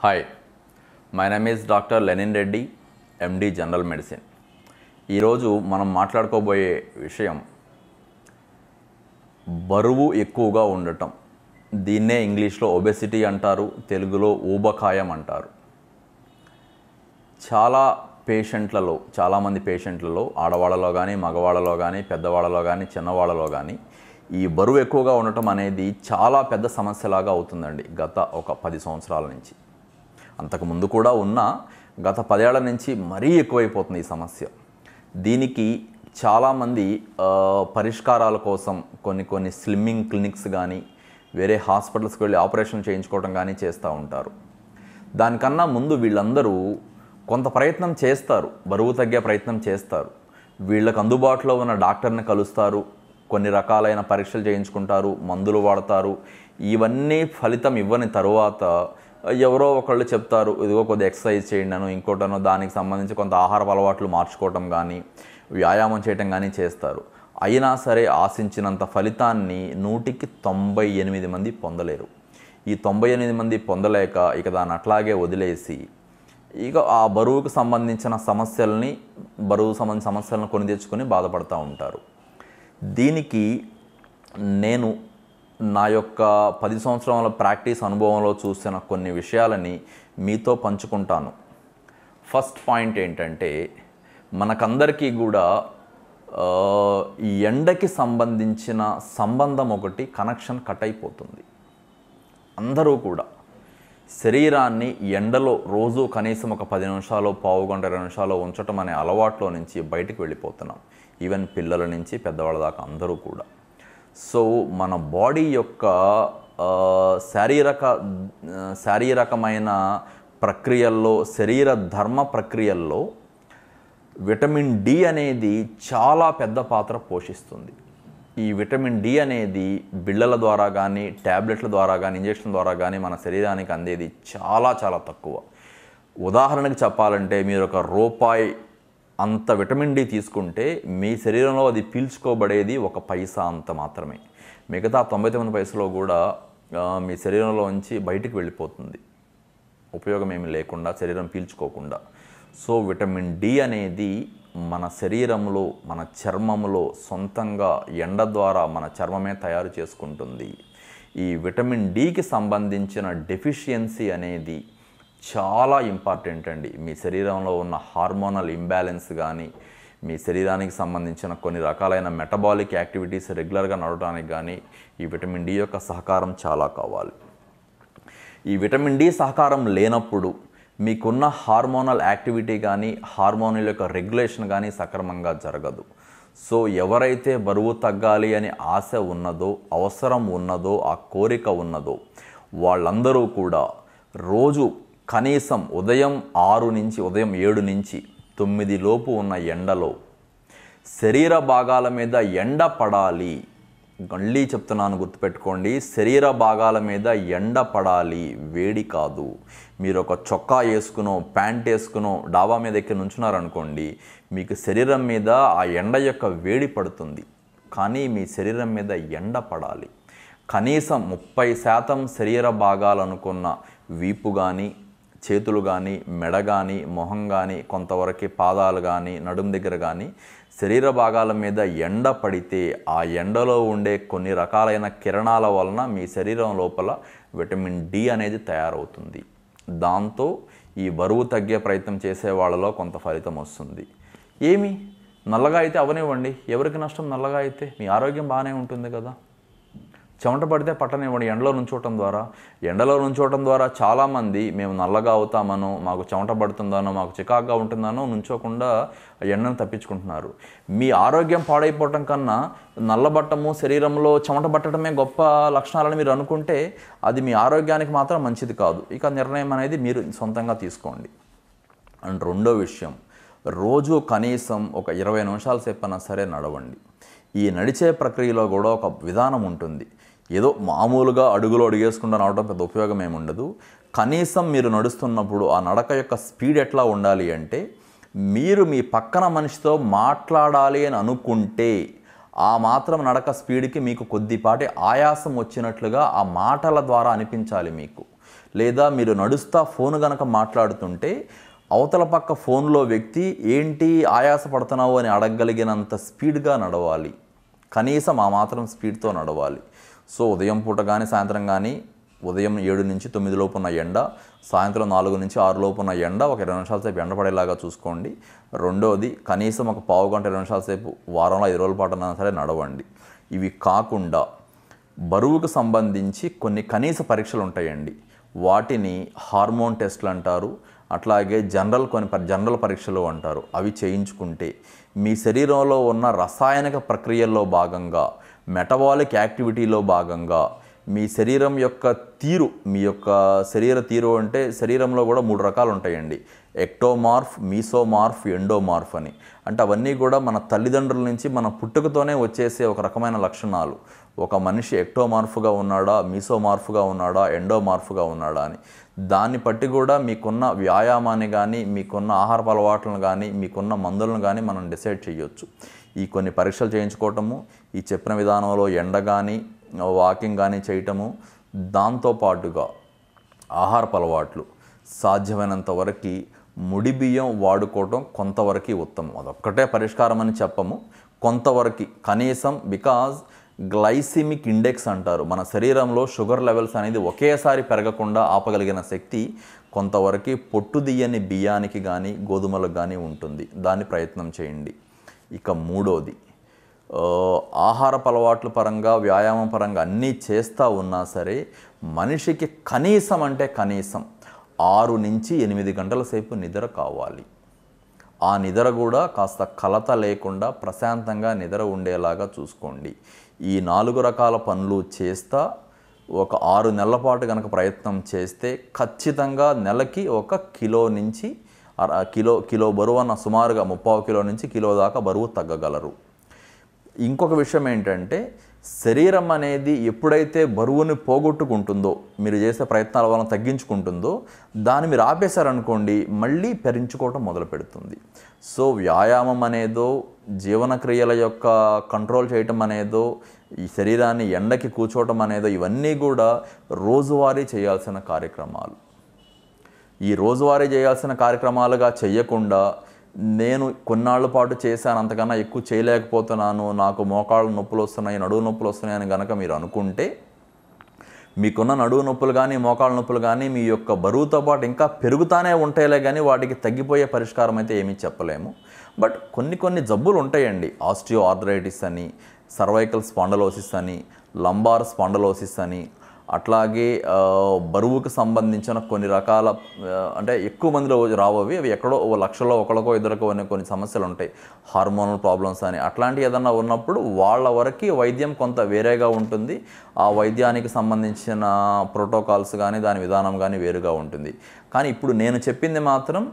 hi my name is doctor Lenin Reddy MD general medicine ఈరోజు మనం మాట్లాడుకోబోయే విషయం బరువు ఎక్కువగా ఉండటం దీన్నే ఇంగ్లీష్లో ఒబెసిటీ అంటారు తెలుగులో ఊబకాయం అంటారు చాలా పేషెంట్లలో చాలామంది పేషెంట్లలో ఆడవాళ్ళలో కానీ మగవాళ్ళలో కానీ పెద్దవాళ్ళలో కానీ చిన్నవాళ్ళలో కానీ ఈ బరువు ఎక్కువగా ఉండటం అనేది చాలా పెద్ద సమస్యలాగా అవుతుందండి గత ఒక పది సంవత్సరాల నుంచి అంతకు ముందు కూడా ఉన్న గత పదేళ్ల నుంచి మరీ ఎక్కువైపోతుంది ఈ సమస్య దీనికి చాలామంది ఆ, పరిష్కారాల కోసం కొన్ని కొన్ని స్లిమ్మింగ్ క్లినిక్స్ కానీ వేరే హాస్పిటల్స్కి వెళ్ళి ఆపరేషన్ చేయించుకోవడం కానీ చేస్తూ ఉంటారు దానికన్నా ముందు వీళ్ళందరూ కొంత ప్రయత్నం చేస్తారు బరువు తగ్గే ప్రయత్నం చేస్తారు వీళ్ళకు అందుబాటులో ఉన్న డాక్టర్ని కలుస్తారు కొన్ని రకాలైన పరీక్షలు చేయించుకుంటారు మందులు వాడతారు ఇవన్నీ ఫలితం ఇవ్వని తరువాత ఎవరో ఒకళ్ళు చెప్తారు ఇదిగో కొద్దిగా ఎక్సర్సైజ్ చేయండి అను ఇంకోటనో దానికి సంబంధించి కొంత ఆహార అలవాట్లు మార్చుకోవటం కానీ వ్యాయామం చేయటం కానీ చేస్తారు అయినా సరే ఆశించినంత ఫలితాన్ని నూటికి తొంభై ఎనిమిది మంది పొందలేరు ఈ తొంభై ఎనిమిది మంది పొందలేక ఇక దాన్ని అట్లాగే వదిలేసి ఇక ఆ బరువుకు సంబంధించిన సమస్యల్ని బరువు సంబంధించిన సమస్యలను కొని తెచ్చుకొని బాధపడుతూ ఉంటారు దీనికి నేను నా యొక్క పది సంవత్సరాల ప్రాక్టీస్ అనుభవంలో చూసిన కొన్ని విషయాలని మీతో పంచుకుంటాను ఫస్ట్ పాయింట్ ఏంటంటే మనకందరికీ కూడా ఆ, ఈ ఎండకి సంబంధించిన సంబంధం ఒకటి కనెక్షన్ కట్ అయిపోతుంది అందరూ కూడా శరీరాన్ని ఎండలో రోజు కనీసం ఒక పది నిమిషాలు పావు గంట ఇరవై నిమిషాలు ఉంచటం అనే అలవాట్లో నుంచి బయటికి వెళ్ళిపోతున్నాం ఈవెన్ పిల్లల నుంచి పెద్దవాళ్ళ దాకా అందరూ కూడా సో మన బాడీ యొక్క ఆ, శారీరక ఆ, శారీరకమైన ప్రక్రియల్లో శరీర ధర్మ ప్రక్రియల్లో విటమిన్ డి అనేది చాలా పెద్ద పాత్ర పోషిస్తుంది ఈ విటమిన్ డి అనేది బిళ్ళల ద్వారా కానీ ట్యాబ్లెట్ల ద్వారా కానీ ఇంజెక్షన్ ద్వారా కానీ మన శరీరానికి అందేది చాలా చాలా తక్కువ ఉదాహరణకి చెప్పాలంటే మీరు ఒక రూపాయి అంత విటమిన్ డి తీసుకుంటే మీ శరీరంలో అది పీల్చుకోబడేది ఒక పైసా అంత మాత్రమే మిగతా తొంభై తొమ్మిది పైసలో కూడా ఆ, మీ శరీరంలో నుంచి బయటికి వెళ్ళిపోతుంది ఉపయోగం ఏమి లేకుండా శరీరం పీల్చుకోకుండా సో విటమిన్ డి అనేది మన శరీరంలో మన చర్మంలో సొంతంగా ఎండ ద్వారా మన చర్మమే తయారు చేసుకుంటుంది ఈ విటమిన్ డికి సంబంధించిన డెఫిషియన్సీ అనేది చాలా ఇంపార్టెంట్ అండి మీ శరీరంలో ఉన్న హార్మోనల్ ఇంబ్యాలెన్స్ కానీ మీ శరీరానికి సంబంధించిన కొన్ని రకాలైన మెటబాలిక్ యాక్టివిటీస్ రెగ్యులర్గా నడవడానికి కానీ ఈ విటమిన్ డి యొక్క సహకారం చాలా కావాలి ఈ విటమిన్ డి సహకారం లేనప్పుడు మీకున్న హార్మోనల్ యాక్టివిటీ కానీ హార్మోనల్ యొక్క రెగ్యులేషన్ కానీ సక్రమంగా జరగదు సో ఎవరైతే బరువు తగ్గాలి అని ఆశ ఉన్నదో అవసరం ఉన్నదో ఆ కోరిక ఉన్నదో వాళ్ళందరూ కూడా రోజు కనీసం ఉదయం ఆరు నుంచి ఉదయం ఏడు నుంచి తొమ్మిది లోపు ఉన్న ఎండలో శరీర భాగాల మీద ఎండ పడాలి మళ్ళీ చెప్తున్నాను గుర్తుపెట్టుకోండి శరీర భాగాల మీద ఎండ పడాలి వేడి కాదు మీరు ఒక చొక్కా వేసుకునో ప్యాంట్ వేసుకునో డాబా మీద ఎక్కి నుంచున్నారనుకోండి మీకు శరీరం మీద ఆ ఎండ యొక్క వేడి పడుతుంది కానీ మీ శరీరం మీద ఎండ పడాలి కనీసం ముప్పై శాతం శరీర భాగాలు అనుకున్న వీపు కానీ చేతులు కానీ మెడ కానీ మొహం కానీ కొంతవరకు పాదాలు కానీ నడుం దగ్గర కానీ శరీర భాగాల మీద ఎండ పడితే ఆ ఎండలో ఉండే కొన్ని రకాలైన కిరణాల వలన మీ శరీరం లోపల విటమిన్ డి అనేది తయారవుతుంది దాంతో ఈ బరువు తగ్గే ప్రయత్నం చేసే వాళ్ళలో కొంత ఫలితం వస్తుంది ఏమి నల్లగా అయితే అవనివ్వండి ఎవరికి నష్టం నల్లగా అయితే మీ ఆరోగ్యం బాగానే ఉంటుంది కదా చెమట పడితే పట్టనివ్వండి ఎండలో నుంచోవటం ద్వారా ఎండలో నుంచోవటం ద్వారా చాలామంది మేము నల్లగా అవుతామనో మాకు చెమట పడుతుందనో మాకు చికాగ్గా ఉంటుందనో నుంచోకుండా ఆ ఎండను తప్పించుకుంటున్నారు మీ ఆరోగ్యం పాడైపోవటం కన్నా నల్లబట్టము శరీరంలో చెమట పట్టడమే గొప్ప లక్షణాలని మీరు అనుకుంటే అది మీ ఆరోగ్యానికి మాత్రం మంచిది కాదు ఇక నిర్ణయం అనేది మీరు సొంతంగా తీసుకోండి అండ్ రెండో విషయం రోజు కనీసం ఒక ఇరవై నిమిషాల సేపైనా సరే నడవండి ఈ నడిచే ప్రక్రియలో కూడా ఒక విధానం ఉంటుంది ఏదో మామూలుగా అడుగులో అడుగేసుకుంటూ నడవడం పెద్ద ఉపయోగం ఏమి ఉండదు కనీసం మీరు నడుస్తున్నప్పుడు ఆ నడక యొక్క స్పీడ్ ఎట్లా ఉండాలి అంటే మీరు మీ పక్కన మనిషితో మాట్లాడాలి అని అనుకుంటే ఆ మాత్రం నడక స్పీడ్కి మీకు కొద్దిపాటి ఆయాసం వచ్చినట్లుగా ఆ మాటల ద్వారా అనిపించాలి మీకు లేదా మీరు నడుస్తా ఫోన్ గనక మాట్లాడుతుంటే అవతల పక్క ఫోన్లో వ్యక్తి ఏంటి ఆయాస పడుతున్నావు అని అడగగలిగినంత స్పీడ్గా నడవాలి కనీసం ఆ మాత్రం స్పీడ్తో నడవాలి సో ఉదయం పూట కానీ సాయంత్రం కానీ ఉదయం ఏడు నుంచి తొమ్మిది లోపు ఉన్న ఎండ సాయంత్రం నాలుగు నుంచి ఆరు లోపు ఉన్న ఎండ ఒక ఇరవై నిమిషాల సేపు ఎండ పడేలాగా చూసుకోండి రెండోది కనీసం ఒక పావు గంట ఇరవై నిమిషాల సేపు వారంలో ఐదు రోజుల పాటు అయినా సరే నడవండి ఇవి కాకుండా బరువుకు సంబంధించి కొన్ని కనీస పరీక్షలు ఉంటాయండి వాటిని హార్మోన్ టెస్ట్లు అంటారు అట్లాగే జనరల్ కొన్ని పరి- జనరల్ పరీక్షలు అంటారు అవి చేయించుకుంటే మీ శరీరంలో ఉన్న రసాయనిక ప్రక్రియల్లో భాగంగా మెటబాలిక్ యాక్టివిటీలో భాగంగా మీ శరీరం యొక్క తీరు మీ యొక్క శరీర తీరు అంటే శరీరంలో కూడా మూడు రకాలు ఉంటాయండి ఎక్టోమార్ఫ్ మీసోమార్ఫ్ ఎండోమార్ఫ్ అని అంటే అవన్నీ కూడా మన తల్లిదండ్రుల నుంచి మన పుట్టుకతోనే వచ్చేసే ఒక రకమైన లక్షణాలు ఒక మనిషి ఎక్టోమార్ఫ్గా ఉన్నాడా మీసోమార్ఫ్గా ఉన్నాడా ఎండోమార్ఫ్గా ఉన్నాడా అని దాన్ని బట్టి కూడా మీకున్న వ్యాయామాన్ని కానీ మీకున్న ఆహారపు అలవాట్లను కానీ మీకున్న మందులను కానీ మనం డిసైడ్ చేయొచ్చు ఈ కొన్ని పరీక్షలు చేయించుకోవటము ఈ చెప్పిన విధానంలో ఎండ కానీ వాకింగ్ కానీ చేయటము దాంతోపాటుగా ఆహారపు అలవాట్లు సాధ్యమైనంత వరకు ముడి బియ్యం వాడుకోవటం కొంతవరకు ఉత్తమం అదొక్కటే పరిష్కారం అని చెప్పము కొంతవరకు కనీసం బికాజ్ గ్లైసిమిక్ ఇండెక్స్ అంటారు మన శరీరంలో షుగర్ లెవెల్స్ అనేది ఒకేసారి పెరగకుండా ఆపగలిగిన శక్తి కొంతవరకు పొట్టు దియ్యని బియ్యానికి కానీ గోధుమలకు కానీ ఉంటుంది దాన్ని ప్రయత్నం చేయండి ఇక మూడోది ఆ, ఆహారపు అలవాట్ల పరంగా వ్యాయామం పరంగా అన్నీ చేస్తూ ఉన్నా సరే మనిషికి కనీసం అంటే కనీసం ఆరు నుంచి ఎనిమిది గంటల సేపు నిద్ర కావాలి ఆ నిద్ర కూడా కాస్త కలత లేకుండా ప్రశాంతంగా నిద్ర ఉండేలాగా చూసుకోండి ఈ నాలుగు రకాల పనులు చేస్తా ఒక ఆరు నెలల పాటు కనుక ప్రయత్నం చేస్తే ఖచ్చితంగా నెలకి ఒక కిలో నుంచి అర కిలో కిలో బరువు అన్న సుమారుగా ముప్పావు కిలో నుంచి కిలో దాకా బరువు తగ్గగలరు ఇంకొక విషయం ఏంటంటే శరీరం అనేది ఎప్పుడైతే బరువుని పోగొట్టుకుంటుందో మీరు చేసే ప్రయత్నాల వలన తగ్గించుకుంటుందో దాన్ని మీరు ఆపేశారనుకోండి మళ్ళీ పెరించుకోవటం మొదలు పెడుతుంది సో వ్యాయామం అనేదో జీవనక్రియల యొక్క కంట్రోల్ చేయటం అనేదో ఈ శరీరాన్ని ఎండకి కూర్చోవటం అనేదో ఇవన్నీ కూడా రోజువారీ చేయాల్సిన కార్యక్రమాలు ఈ రోజువారీ చేయాల్సిన కార్యక్రమాలుగా చేయకుండా నేను కొన్నాళ్ళ పాటు చేశాను అంతకన్నా ఎక్కువ చేయలేకపోతున్నాను నాకు మోకాళ్ళ నొప్పులు వస్తున్నాయి నడువు నొప్పులు వస్తున్నాయని గనక మీరు అనుకుంటే మీకున్న నడువు నొప్పులు కానీ మోకాళ్ళ నొప్పులు కానీ మీ యొక్క బరువుతో పాటు ఇంకా పెరుగుతానే ఉంటాయిలే కానీ వాటికి తగ్గిపోయే పరిష్కారం అయితే ఏమీ చెప్పలేము బట్ కొన్ని కొన్ని జబ్బులు ఉంటాయండి ఆస్టియో ఆర్థరైటిస్ అని సర్వైకల్ స్పాండలోసిస్ అని లంబార్ స్పాండలోసిస్ అని అట్లాగే ఆ, బరువుకు సంబంధించిన కొన్ని రకాల ఆ, అంటే ఎక్కువ మందిలో రావవి అవి ఎక్కడో ఓ లక్షలో ఒకళ్ళకో ఇద్దరికో అనే కొన్ని సమస్యలు ఉంటాయి హార్మోనల్ ప్రాబ్లమ్స్ అని అట్లాంటివి ఏదన్నా ఉన్నప్పుడు వాళ్ళ వరకు వైద్యం కొంత వేరేగా ఉంటుంది ఆ వైద్యానికి సంబంధించిన ప్రోటోకాల్స్ కానీ దాని విధానం కానీ వేరుగా ఉంటుంది కానీ ఇప్పుడు నేను చెప్పింది మాత్రం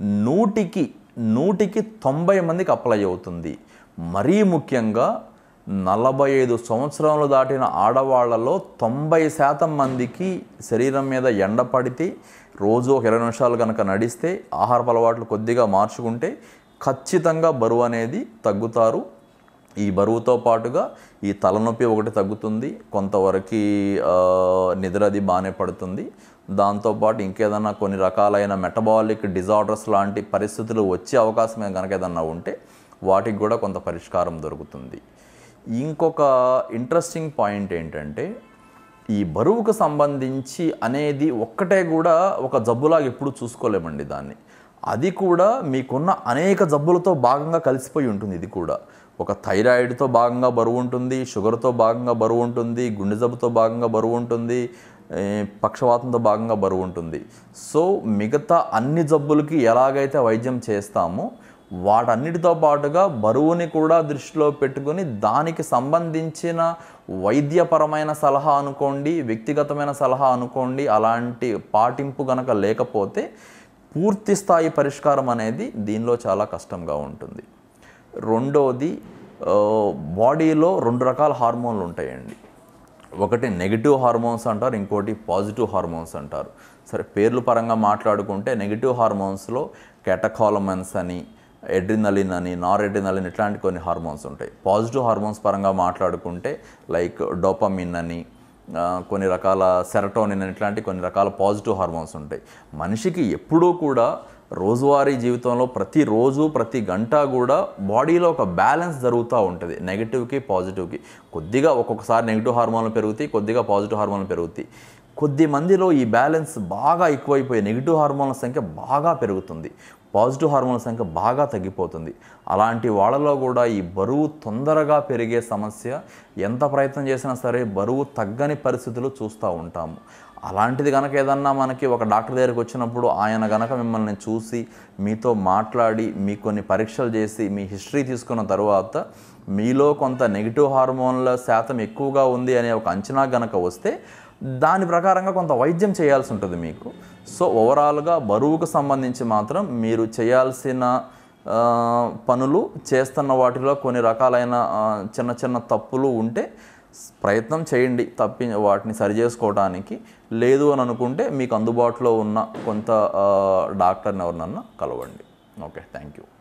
నూటికి నూటికి తొంభై మందికి అప్లై అవుతుంది మరీ ముఖ్యంగా నలభై ఐదు సంవత్సరాలు దాటిన ఆడవాళ్లలో తొంభై శాతం మందికి శరీరం మీద ఎండ పడితే రోజు ఒక ఇరవై నిమిషాలు కనుక నడిస్తే ఆహారపు అలవాట్లు కొద్దిగా మార్చుకుంటే ఖచ్చితంగా బరువు అనేది తగ్గుతారు ఈ బరువుతో పాటుగా ఈ తలనొప్పి ఒకటి తగ్గుతుంది కొంతవరకు ఆ, నిద్ర అది బాగానే పడుతుంది దాంతోపాటు ఇంకేదన్నా కొన్ని రకాలైన మెటబాలిక్ డిజార్డర్స్ లాంటి పరిస్థితులు వచ్చే అవకాశం కనుక ఏదన్నా ఉంటే వాటికి కూడా కొంత పరిష్కారం దొరుకుతుంది ఇంకొక ఇంట్రెస్టింగ్ పాయింట్ ఏంటంటే ఈ బరువుకు సంబంధించి అనేది ఒక్కటే కూడా ఒక జబ్బులాగా ఎప్పుడు చూసుకోలేమండి దాన్ని అది కూడా మీకున్న అనేక జబ్బులతో భాగంగా కలిసిపోయి ఉంటుంది ఇది కూడా ఒక థైరాయిడ్తో భాగంగా బరువు ఉంటుంది షుగర్తో భాగంగా బరువు ఉంటుంది గుండె జబ్బుతో భాగంగా బరువు ఉంటుంది ఏ, పక్షవాతంతో భాగంగా బరువు ఉంటుంది సో మిగతా అన్ని జబ్బులకి ఎలాగైతే వైద్యం చేస్తామో వాటన్నిటితో పాటుగా బరువుని కూడా దృష్టిలో పెట్టుకుని దానికి సంబంధించిన వైద్యపరమైన సలహా అనుకోండి వ్యక్తిగతమైన సలహా అనుకోండి అలాంటి పాటింపు గనక లేకపోతే పూర్తి స్థాయి పరిష్కారం అనేది దీనిలో చాలా కష్టంగా ఉంటుంది రెండోది ఆ, బాడీలో రెండు రకాల హార్మోన్లు ఉంటాయండి ఒకటి నెగిటివ్ హార్మోన్స్ అంటారు ఇంకోటి పాజిటివ్ హార్మోన్స్ అంటారు సరే పేర్లు పరంగా మాట్లాడుకుంటే నెగిటివ్ హార్మోన్స్లో కెటకాలమన్స్ అని ఎడ్రినలిన్ అని నార్ ఎడ్రినలిన్ ఇట్లాంటి కొన్ని హార్మోన్స్ ఉంటాయి పాజిటివ్ హార్మోన్స్ పరంగా మాట్లాడుకుంటే లైక్ డోపమిన్ అని ఆ, కొన్ని రకాల సెరటోనిన్ ఇట్లాంటి కొన్ని రకాల పాజిటివ్ హార్మోన్స్ ఉంటాయి మనిషికి ఎప్పుడూ కూడా రోజువారీ జీవితంలో ప్రతిరోజు ప్రతి గంట కూడా బాడీలో ఒక బ్యాలెన్స్ జరుగుతూ ఉంటుంది నెగిటివ్కి పాజిటివ్కి కొద్దిగా ఒక్కొక్కసారి నెగిటివ్ హార్మోన్లు పెరుగుతాయి కొద్దిగా పాజిటివ్ హార్మోన్లు పెరుగుతాయి కొద్ది మందిలో ఈ బ్యాలెన్స్ బాగా ఎక్కువైపోయి నెగిటివ్ హార్మోన్ల సంఖ్య బాగా పెరుగుతుంది పాజిటివ్ హార్మోన్ల సంఖ్య బాగా తగ్గిపోతుంది అలాంటి వాళ్ళలో కూడా ఈ బరువు తొందరగా పెరిగే సమస్య ఎంత ప్రయత్నం చేసినా సరే బరువు తగ్గని పరిస్థితులు చూస్తూ ఉంటాము అలాంటిది కనుక ఏదన్నా మనకి ఒక డాక్టర్ దగ్గరికి వచ్చినప్పుడు ఆయన గనక మిమ్మల్ని చూసి మీతో మాట్లాడి మీ కొన్ని పరీక్షలు చేసి మీ హిస్టరీ తీసుకున్న తర్వాత మీలో కొంత నెగిటివ్ హార్మోన్ల శాతం ఎక్కువగా ఉంది అనే ఒక అంచనా గనక వస్తే దాని ప్రకారంగా కొంత వైద్యం చేయాల్సి ఉంటుంది మీకు సో ఓవరాల్గా బరువుకు సంబంధించి మాత్రం మీరు చేయాల్సిన ఆ, పనులు చేస్తున్న వాటిలో కొన్ని రకాలైన ఆ, చిన్న చిన్న తప్పులు ఉంటే స్- ప్రయత్నం చేయండి తప్పి వాటిని సరి చేసుకోవడానికి లేదు అని అనుకుంటే మీకు అందుబాటులో ఉన్న కొంత ఆ, డాక్టర్ని ఎవరినన్నా కలవండి ఓకే థ్యాంక్ యూ